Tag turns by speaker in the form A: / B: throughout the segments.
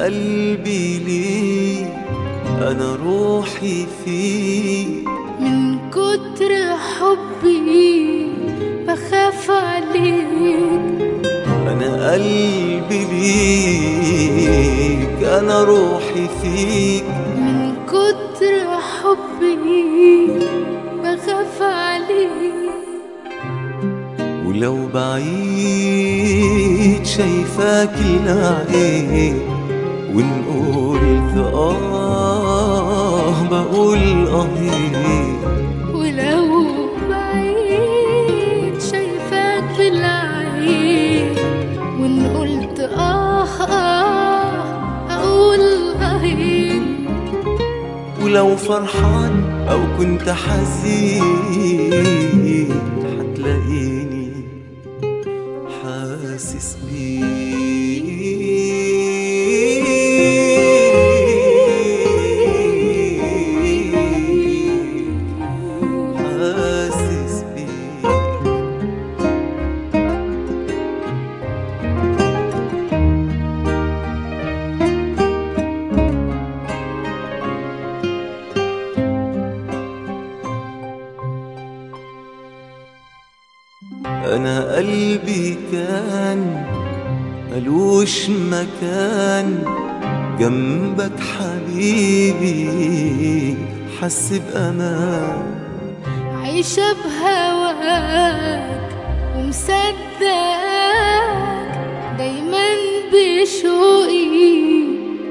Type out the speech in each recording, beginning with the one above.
A: قلبي ليك أنا روحي فيك
B: من كتر حبي بخاف عليك
A: أنا قلبي ليك أنا روحي فيك
B: من كتر حبي بخاف عليك
A: ولو بعيد شايفاك العين وإن قلت آه بقول آه
B: ولو بعيد شايفاك بالعين وان قلت آه آه أقول آهين
A: ولو فرحان أو كنت حزين هتلاقيني حاسس بيك حاسس بيك أنا قلبي كان ملوش مكان جنبك حبيبي حس بأمان
B: عايشة بهواك ومصدقك دايما بشوقي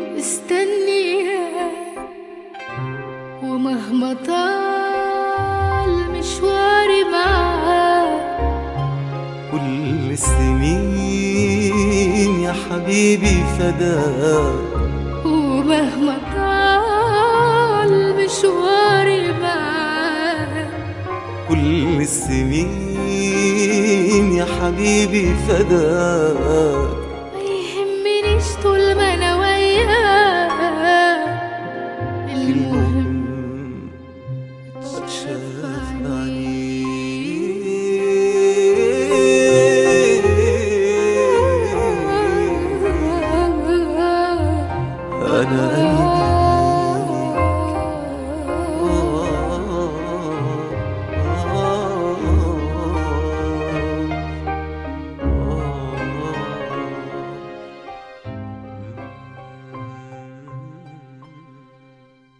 B: مستنياك ومهما طال مشواري معاك
A: كل السنين يا حبيبي فداك
B: ومهما طال مشواري معاك
A: كل السنين يا حبيبي فداك
B: ما يهمنيش طول ما